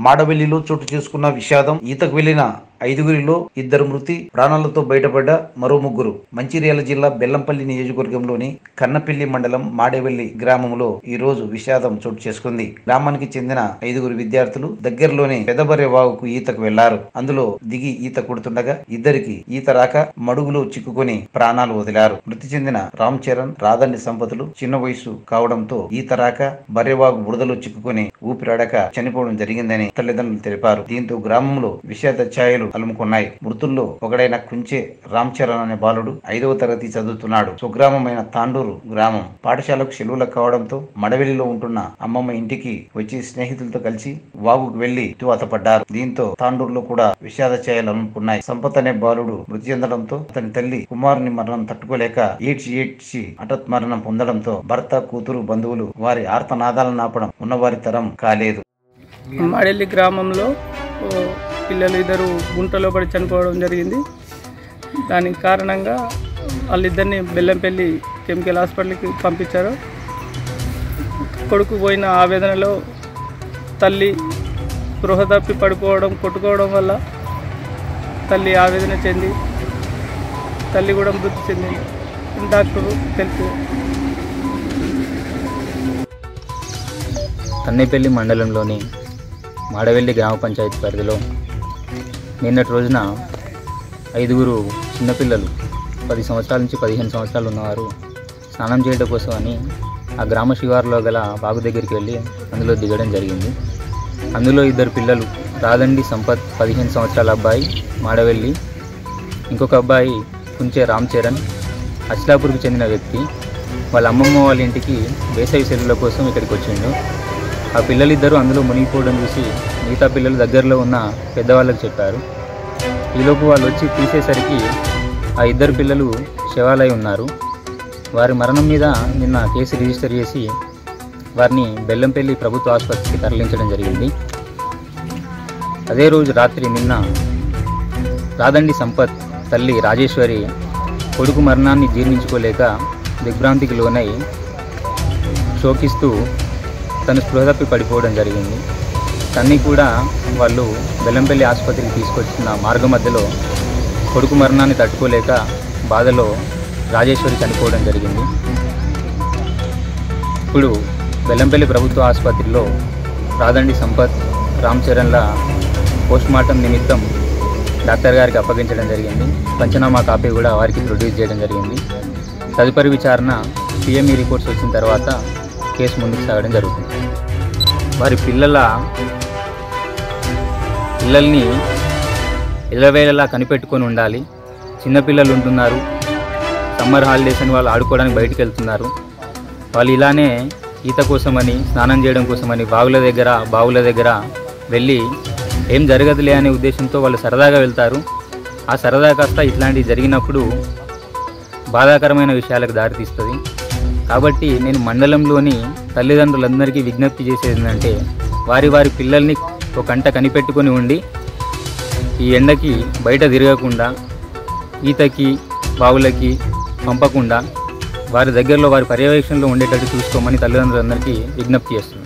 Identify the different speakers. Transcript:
Speaker 1: మాడవెల్లిలో చోటు చేసుకున్న విషాదం ఈతకు వెళ్లిన ఐదుగురిలో ఇద్దరు మృతి ప్రాణాలతో బయటపడ్డ మరో ముగ్గురు మంచిర్యాల జిల్లా బెల్లంపల్లి నియోజకవర్గంలోని కన్నపల్లి మండలం మాడేవెల్లి గ్రామంలో ఈ రోజు విషాదం చోటు చేసుకుంది గ్రామానికి చెందిన ఐదుగురు విద్యార్థులు దగ్గరలోని పెదబర్రె వాగుకు ఈతకు వెళ్లారు అందులో దిగి ఈత కొడుతుండగా ఇద్దరికి ఈత రాక మడుగులో చిక్కుకొని ప్రాణాలు వదిలారు మృతి చెందిన రామ్ చరణ్ రాదండి సంపతులు చిన్న వయసు కావడంతో ఈత రాక బర్రెవాగు బురదలో చిక్కుకొని ఊపిరాడక చనిపోవడం జరిగిందని తల్లిదండ్రులు తెలిపారు దీంతో గ్రామంలో విషాద ఛాయలు అలుముకున్నాయి మృతుల్లో ఒకడైన కుంచే రామ్ చరణ్ అనే బాలుడు ఐదవ తరగతి చదువుతున్నాడు స్వగ్రామమైన తాండూరు గ్రామం పాఠశాలకు సెలవులకు కావడంతో మడవెలిలో ఉంటున్న అమ్మమ్మ ఇంటికి వచ్చి స్నేహితులతో కలిసి వాగుకు వెళ్లి పడ్డారు దీంతో తాండూరులో కూడా విషాద ఛాయలు అలుముకున్నాయి సంపత్ అనే బాలుడు మృతి చెందడంతో అతని తల్లి కుమారుని మరణం తట్టుకోలేక ఏడ్చి ఏడ్చి హఠత్ మరణం పొందడంతో భర్త కూతురు బంధువులు వారి ఆర్తనాదాలను ఆపడం ఉన్నవారి తరం కాలేదు
Speaker 2: మాడెల్లి గ్రామంలో ఓ పిల్లలు ఇద్దరు గుంటలో పడి చనిపోవడం జరిగింది దానికి కారణంగా వాళ్ళిద్దరిని బెల్లంపల్లి కెమికల్ హాస్పిటల్కి పంపించారు కొడుకు పోయిన ఆవేదనలో తల్లి గృహ తప్పి పడిపోవడం కొట్టుకోవడం వల్ల తల్లి ఆవేదన చెంది తల్లి కూడా మృతి చెందింది డాక్టరు తెలుసు
Speaker 3: కన్నేపల్లి మండలంలోని మాడవెల్లి గ్రామ పంచాయతీ పరిధిలో నిన్నటి రోజున ఐదుగురు చిన్నపిల్లలు పది సంవత్సరాల నుంచి పదిహేను సంవత్సరాలు ఉన్నవారు స్నానం చేయడం కోసం అని ఆ గ్రామ శివారులో గల బాగు దగ్గరికి వెళ్ళి అందులో దిగడం జరిగింది అందులో ఇద్దరు పిల్లలు రాదండి సంపత్ పదిహేను సంవత్సరాల అబ్బాయి మాడవెల్లి ఇంకొక అబ్బాయి కుంచే రామ్ చరణ్ అచ్లాపూర్కి చెందిన వ్యక్తి వాళ్ళ అమ్మమ్మ వాళ్ళ ఇంటికి వేసవి సెలవుల కోసం ఇక్కడికి వచ్చిండు ఆ పిల్లలిద్దరూ అందులో మునిగిపోవడం చూసి మిగతా పిల్లలు దగ్గరలో ఉన్న పెద్దవాళ్ళకి చెప్పారు ఈలోపు వాళ్ళు వచ్చి తీసేసరికి ఆ ఇద్దరు పిల్లలు శవాలై ఉన్నారు వారి మరణం మీద నిన్న కేసు రిజిస్టర్ చేసి వారిని బెల్లంపల్లి ప్రభుత్వ ఆసుపత్రికి తరలించడం జరిగింది అదే రోజు రాత్రి నిన్న రాదండి సంపత్ తల్లి రాజేశ్వరి కొడుకు మరణాన్ని జీర్ణించుకోలేక దిగ్భ్రాంతికి లోనై శోకిస్తూ తను స్పృహ తప్పి పడిపోవడం జరిగింది తన్ని కూడా వాళ్ళు బెల్లంపల్లి ఆసుపత్రికి తీసుకొచ్చిన మార్గ మధ్యలో కొడుకు మరణాన్ని తట్టుకోలేక బాధలో రాజేశ్వరి చనిపోవడం జరిగింది ఇప్పుడు బెల్లంపల్లి ప్రభుత్వ ఆసుపత్రిలో రాదండి సంపత్ రామ్ చరణ్ల పోస్ట్మార్టం నిమిత్తం డాక్టర్ గారికి అప్పగించడం జరిగింది పంచనామా కాపీ కూడా వారికి ప్రొడ్యూస్ చేయడం జరిగింది తదుపరి విచారణ పిఎంఈ రిపోర్ట్స్ వచ్చిన తర్వాత కేసు ముందుకు సాగడం జరుగుతుంది వారి పిల్లల పిల్లల్ని ఇళ్ళవేళలా కనిపెట్టుకొని ఉండాలి చిన్నపిల్లలు ఉంటున్నారు సమ్మర్ హాలిడేస్ అని వాళ్ళు ఆడుకోవడానికి బయటికి వెళ్తున్నారు వాళ్ళు ఇలానే ఈత కోసమని స్నానం చేయడం కోసమని బావుల దగ్గర బావుల దగ్గర వెళ్ళి ఏం జరగదులే అనే ఉద్దేశంతో వాళ్ళు సరదాగా వెళ్తారు ఆ సరదా కాస్త ఇట్లాంటివి జరిగినప్పుడు బాధాకరమైన విషయాలకు దారితీస్తుంది కాబట్టి నేను మండలంలోని తల్లిదండ్రులందరికీ విజ్ఞప్తి చేసేది ఏంటంటే వారి వారి పిల్లల్ని ఒక కంట కనిపెట్టుకొని ఉండి ఈ ఎండకి బయట తిరగకుండా ఈతకి బావులకి పంపకుండా వారి దగ్గరలో వారి పర్యవేక్షణలో ఉండేటట్టు చూసుకోమని తల్లిదండ్రులందరికీ విజ్ఞప్తి చేస్తున్నాను